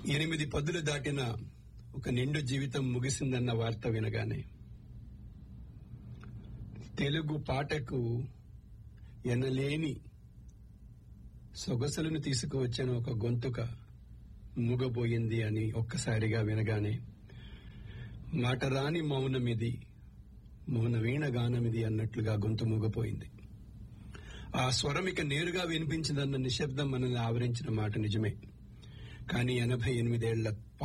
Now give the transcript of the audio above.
ఎనిమిది పదులు దాటిన ఒక నిండు జీవితం ముగిసిందన్న వార్త వినగానే తెలుగు పాటకు ఎనలేని సొగసులను తీసుకువచ్చిన ఒక గొంతుక మూగబోయింది అని ఒక్కసారిగా వినగానే మాట రాని మౌనమిది మౌన వీణ గానమిది అన్నట్లుగా గొంతు మూగపోయింది ఆ స్వరం ఇక నేరుగా వినిపించిందన్న నిశ్శబ్దం మనల్ని ఆవరించిన మాట నిజమే కానీ ఎనభై ఎనిమిదేళ్ల